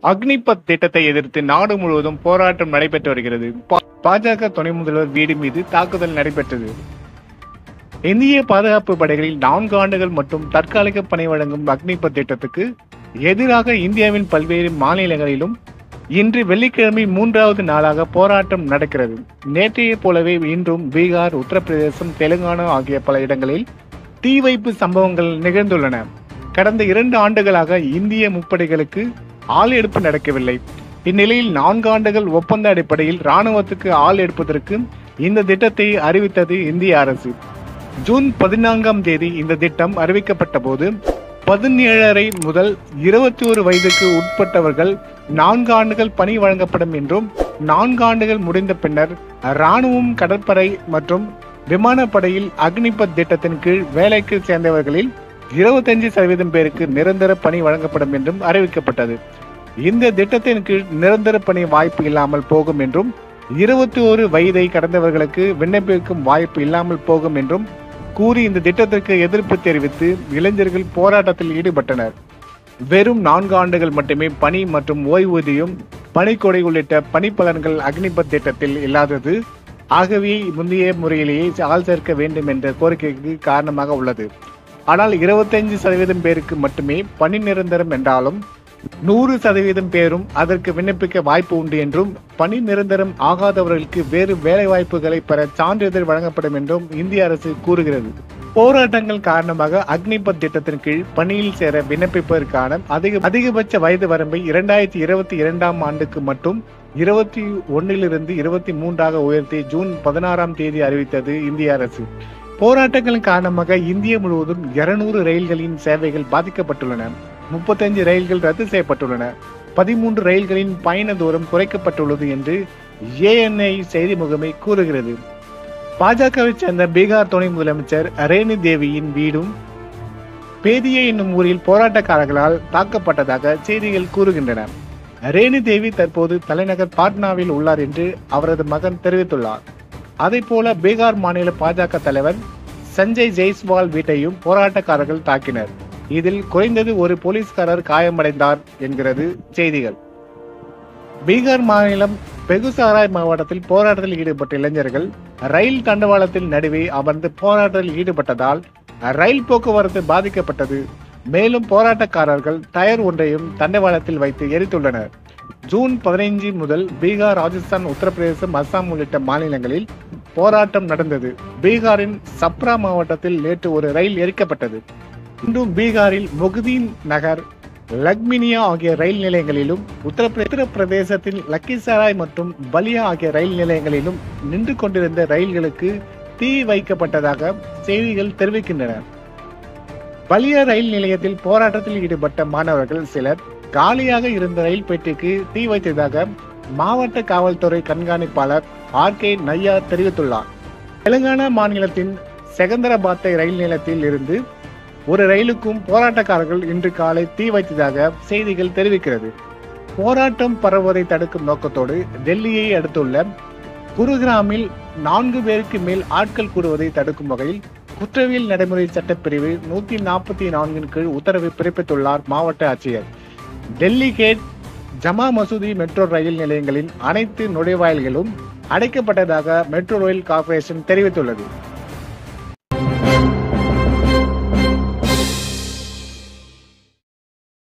அக்னிபத் திட்டத்தை எதிர்த்து நாடு முழுவதும் போராட்டம் நடைபெற்று வருகிறது பா- பாஜக துணை முதல்வர் வீடு மீது தாக்குதல் நடைபெற்றது இந்திய பாதுகாப்பு படைகளில் நான்கு ஆண்டுகள் மற்றும் தற்காலிக பணி வழங்கும் அக்னிபத் திட்டத்துக்கு எதிராக இந்தியாவின் பல்வேறு மாநிலங்களிலும் இன்று வெள்ளிக்கிழமை மூன்றாவது நாளாக போராட்டம் நடக்கிறது நேற்றைய போலவே இன்றும் பீகார் உத்தரப்பிரதேசம் தெலுங்கானா ஆகிய பல இடங்களில் தீ வைப்பு சம்பவங்கள் நிகழ்ந்துள்ளன கடந்த இரண்டு ஆண்டுகளாக இந்திய முப்படைகளுக்கு ஆள் எடுப்பு நடக்கவில்லை இந்நிலையில் நான்கு ஆண்டுகள் ஒப்பந்த அடிப்படையில் ராணுவத்துக்கு ஆள் எடுப்பதற்கு இந்த திட்டத்தை அறிவித்தது இந்திய அரசு ஜூன் பதினான்காம் தேதி இந்த திட்டம் அறிவிக்கப்பட்ட போது பதினேழரை முதல் இருபத்தி ஒரு வயதுக்கு உட்பட்டவர்கள் நான்கு ஆண்டுகள் பணி வழங்கப்படும் என்றும் நான்கு ஆண்டுகள் முடிந்த பின்னர் ராணுவம் கடற்படை மற்றும் விமானப்படையில் அக்னிபத் திட்டத்தின் கீழ் வேலைக்கு சேர்ந்தவர்களில் இருபத்தஞ்சு சதவீதம் பேருக்கு நிரந்தர பணி வழங்கப்படும் என்றும் அறிவிக்கப்பட்டது இந்த திட்டத்தின் கீழ் நிரந்தர பணி வாய்ப்பு இல்லாமல் போகும் என்றும் இருபத்தி ஒரு வயதை கடந்தவர்களுக்கு விண்ணப்பிக்கும் வாய்ப்பு இல்லாமல் போகும் என்றும் கூறி இந்த திட்டத்திற்கு எதிர்ப்பு தெரிவித்து இளைஞர்கள் போராட்டத்தில் ஈடுபட்டனர் வெறும் நான்கு ஆண்டுகள் மட்டுமே பணி மற்றும் ஓய்வூதியம் பணிக்கொடை உள்ளிட்ட பணிப்பலன்கள் அக்னிபத் திட்டத்தில் இல்லாதது ஆகவே முந்தைய முறையிலேயே ஆள் சேர்க்க வேண்டும் என்ற கோரிக்கைக்கு காரணமாக உள்ளது ஆனால் இருபத்தைந்து சதவீதம் பேருக்கு மட்டுமே பணி நிரந்தரம் என்றாலும் நூறு சதவீதம் பேரும் அதற்கு விண்ணப்பிக்க வாய்ப்பு உண்டு என்றும் பணி நிரந்தரம் ஆகாதவர்களுக்கு வேறு வேலை வாய்ப்புகளை பெற சான்றிதழ் வழங்கப்படும் என்றும் இந்திய அரசு கூறுகிறது போராட்டங்கள் காரணமாக அக்னிபத் திட்டத்தின் கீழ் பணியில் சேர விண்ணப்பிப்பதற்கான அதிக அதிகபட்ச வயது வரம்பை இரண்டாயிரத்தி இருபத்தி இரண்டாம் ஆண்டுக்கு மட்டும் இருபத்தி ஒன்னிலிருந்து இருபத்தி மூன்றாக உயர்த்தி ஜூன் பதினாறாம் தேதி அறிவித்தது இந்திய அரசு போராட்டங்களின் காரணமாக இந்தியா முழுவதும் இருநூறு ரயில்களின் சேவைகள் பாதிக்கப்பட்டுள்ளன முப்பத்தஞ்சு ரயில்கள் ரத்து செய்யப்பட்டுள்ளன பதிமூன்று ரயில்களின் பயண தூரம் குறைக்கப்பட்டுள்ளது என்று ஏஎன்ஐ செய்தி முகமை கூறுகிறது பாஜகவை சேர்ந்த பீகார் துணை முதலமைச்சர் ரேணு தேவியின் வீடும் பேதிய என்னும் ஊரில் போராட்டக்காரர்களால் தாக்கப்பட்டதாக செய்திகள் கூறுகின்றன ரேணு தேவி தற்போது தலைநகர் பாட்னாவில் உள்ளார் என்று அவரது மகன் தெரிவித்துள்ளார் அதே போல பீகார் மாநில பாஜக தலைவர் சஞ்சய் ஜெய்ஸ்வால் வீட்டையும் போராட்டக்காரர்கள் தாக்கினர் இதில் குறைந்தது ஒரு போலீஸ்காரர் காயமடைந்தார் என்கிறது செய்திகள் பீகார் மாநிலம் பெகுசாராய் மாவட்டத்தில் போராட்டத்தில் ஈடுபட்ட இளைஞர்கள் ரயில் தண்டவாளத்தில் நடுவே அமர்ந்து போராட்டத்தில் ஈடுபட்டதால் ரயில் போக்குவரத்து பாதிக்கப்பட்டது மேலும் போராட்டக்காரர்கள் டயர் ஒன்றையும் தண்டவாளத்தில் வைத்து எரித்துள்ளனர் ஜூன் பதினைஞ்சு முதல் பீகார் ராஜஸ்தான் உத்தரப்பிரதேசம் அஸ்ஸாம் உள்ளிட்ட மாநிலங்களில் போராட்டம் நடந்தது பீகாரின் சப்ரா மாவட்டத்தில் நேற்று ஒரு ரயில் எரிக்கப்பட்டது இன்றும் பீகாரில் மொகுதீன் நகர் லக்மினியா ஆகிய ரயில் நிலையங்களிலும் உத்தரப்பிர- உத்தரப்பிரதேசத்தில் லக்கிசராய் மற்றும் பலியா ஆகிய ரயில் நிலையங்களிலும் நின்று கொண்டிருந்த ரயில்களுக்கு தீ வைக்கப்பட்டதாக செய்திகள் தெரிவிக்கின்றன பலியா ரயில் நிலையத்தில் போராட்டத்தில் ஈடுபட்ட மாணவர்கள் சிலர் காலியாக இருந்த ரயில் பெட்டிக்கு தீ வைத்ததாக மாவட்ட காவல்துறை கண்காணிப்பாளர் ஆர் கே நையா தெரிவித்துள்ளார் தெலுங்கானா மாநிலத்தின் செகந்தராபாத்தை ரயில் நிலையத்தில் இருந்து ஒரு ரயிலுக்கும் போராட்டக்காரர்கள் இன்று காலை தீ வைத்ததாக செய்திகள் தெரிவிக்கிறது போராட்டம் பரவுவதை தடுக்கும் நோக்கத்தோடு டெல்லியை அடுத்துள்ள குருகிராமில் நான்கு பேருக்கு மேல் ஆட்கள் கூடுவதை தடுக்கும் வகையில் குற்றவியல் நடைமுறை சட்டப்பிரிவு நூத்தி நாற்பத்தி நான்கின் கீழ் உத்தரவு பிறப்பித்துள்ளார் மாவட்ட ஆட்சியர் டெல்லி கேட் ஜமா மசூதி மெட்ரோ ரயில் நிலையங்களின் அனைத்து நுழைவாயில்களும் அடைக்கப்பட்டதாக மெட்ரோ ரயில் கார்ப்பரேஷன் தெரிவித்துள்ளது